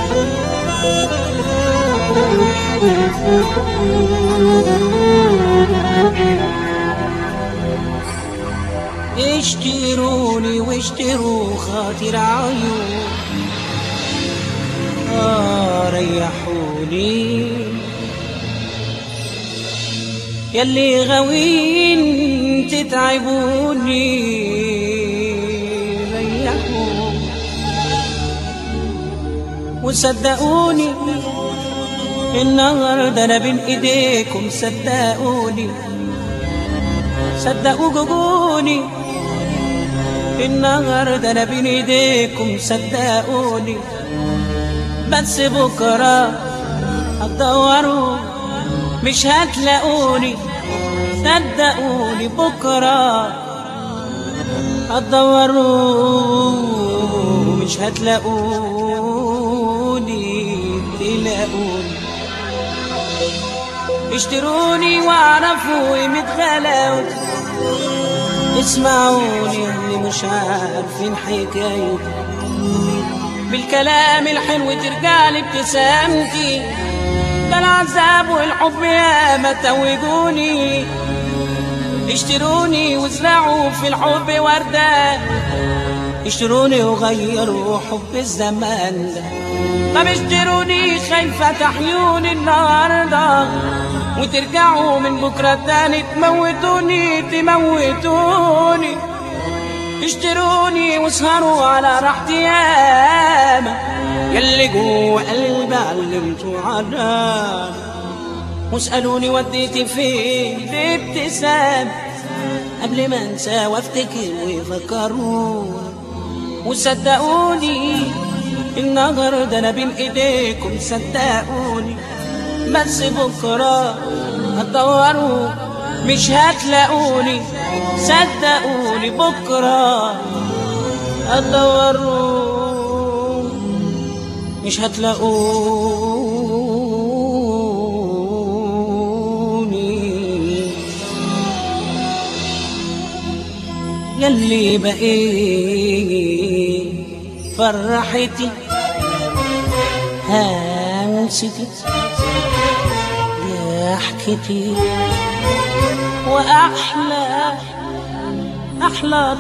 اشتروني واشتروا خاطر عيون آه ريحوني يلي غاوين تتعبوني ريحوني وصدقوني النهارده انا بين ايديكم صدقوني صدقوا جوجوني النهارده انا بين ايديكم صدقوني بس بكره هتدوروا مش هتلاقوني صدقوني بكره هتدوروا مش هتلاقوني تلاقوني اشتروني واعرفوا قيمة غلاوتي اسمعوني اللي مش عارفين حكايتي بالكلام الحلو ترجع لي ابتسامتي ده العذاب والحب يا ما توجوني اشتروني وازرعوا في الحب وردة اشتروني وغيروا حب الزمان ده طب اشتروني خايفة تحيوني النهاردة وترجعوا من بكرة تاني تموتوني تموتوني اشتروني واسهروا على راحتي ياما يلي جوه قلبي علمتوا عذاب واسألوني وديتي فين الابتسام قبل ما انسى وافتكر ويفكروني وصدقوني النهارده انا بين ايديكم صدقوني بس بكره هتدوروا مش هتلاقوني صدقوني بكره هتدوروا مش هتلاقوني يلي بقيت فرحتي همستي ضحكتي وأحلى أحلى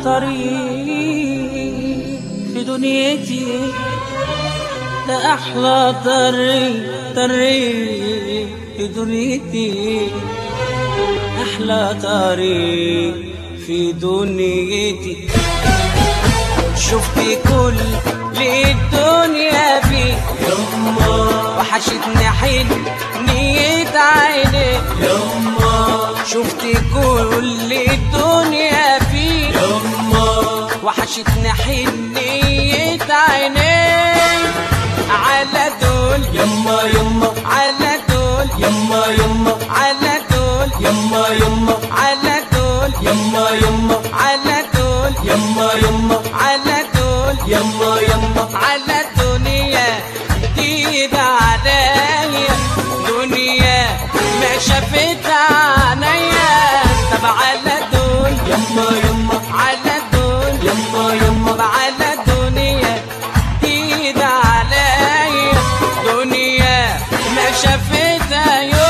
طريق في دنيتي ده أحلى طريق طريق في دنيتي أحلى طريق في دنيتي شفت كل الدنيا فيه يما وحشتني حل نية عيني يما شفت كل الدنيا فيه يما وحشتني حنية عيني على دول يما يما على دول يما يما على دول يما يما على دول يما يما على دول يما يما على دول يما يما على الدنيا جديدة عليا دنيا ما شافت عينيا طب على دول يما يما على دول يما يما طب على الدنيا جديدة عليا دنيا ما شافتها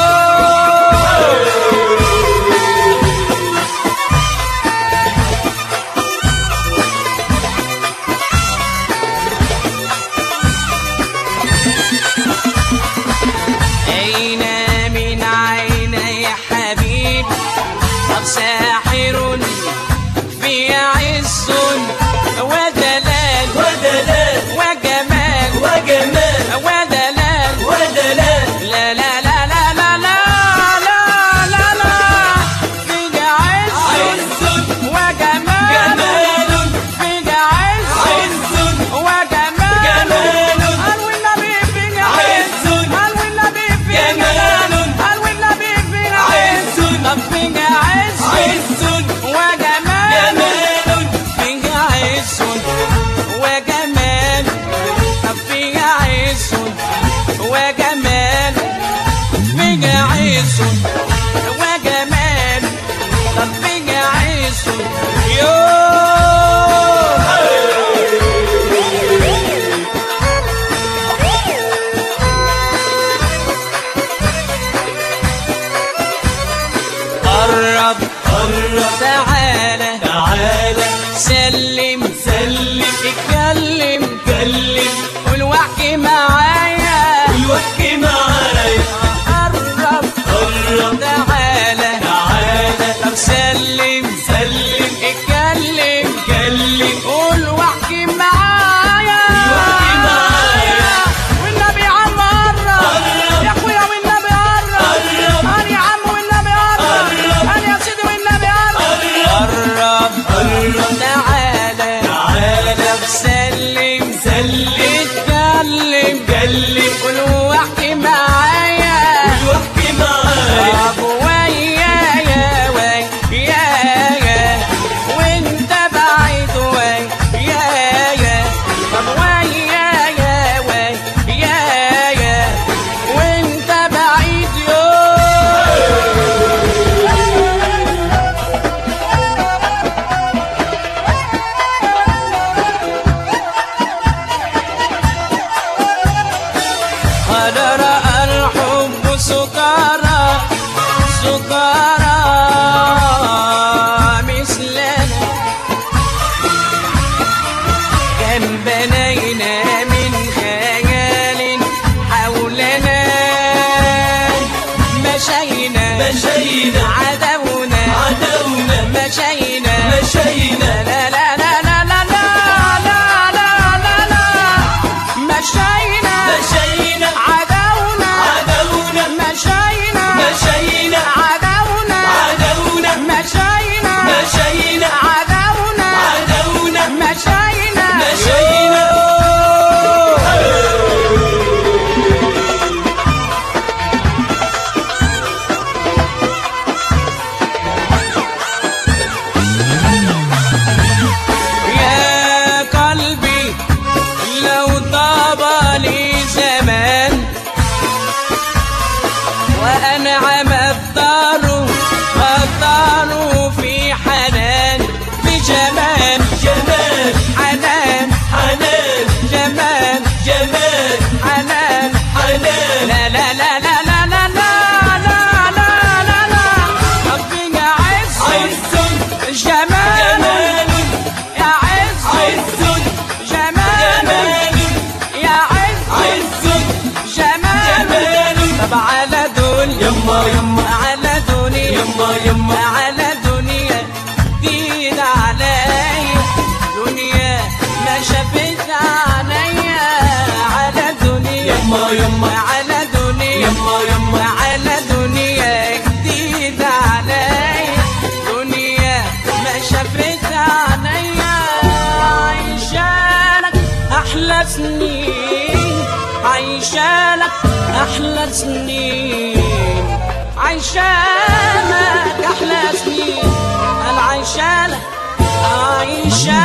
يوم أين من عيني حبيب طب ساحر في عز ودلال ودلال وجمال وجمال ودلال ودلال لا لا لا لا لا لا لا لا لا في عز عز وجمال جمال في عز عز وجمال جمال قال والنبي في عز عز قال والنبي في جمال قال والنبي في عز طب في عز عز وجمال جمال في عز وجمال طب في عز وجمال في عز وجمال طب في عز يوم تعالى تعالى سلم سلم اتكلم كلم قول واحكي معايا الوقت معايا قرب قرب تعالى تعالى طب سلم سلم اتكلم كلم قول واحكي معايا واحكي معايا. والنبي عم قرب قرب. يا اخويا والنبي قرب قرب. انا يا عم والنبي قرب قرب. انا يا سيدي والنبي قرب قرب قرب تعالى تعالى طب سلم سلم اتكلم كلم قول واحكي معايا الوقت معايا طب ويايا ويايا وانت بعيد ويايا طب ويايا ويايا وانت بعيد يوم قد رأى الحب سكارى سكارى مثلنا كم بنينا من خيال حولنا مشينا مشينا عدونا عدونا مشينا مشينا لا لا لا لا لا لا لا لا لا لا مشينا مشينا عدونا عدونا مشينا مشينا عدونا عدونا مشينا مشينا عدونا عدونا مشينا مشينا. يا قلبي لو طاب لي زمان وأنعم الدار الدار في حنان في جمال جمال حنان حنان جمال جمال حنان حنان لا لا لا لا لا لا لا لا لا لا لا ربنا عز عز جمال جمال يا عز عز جمال جمال يا عز عز جمال جمال طب على دنيا يما يما على دنيا يما يما على دنيا جديد عليا دنيا ما شافت عليا على دنيا يما يما على دنيا يما يما على دنيا جديد عليا دنيا ما شافت عليا عايشالك احلى سنين عايشالك احلى سنين عايشالك احلى سنين انا عايشالك عايشالك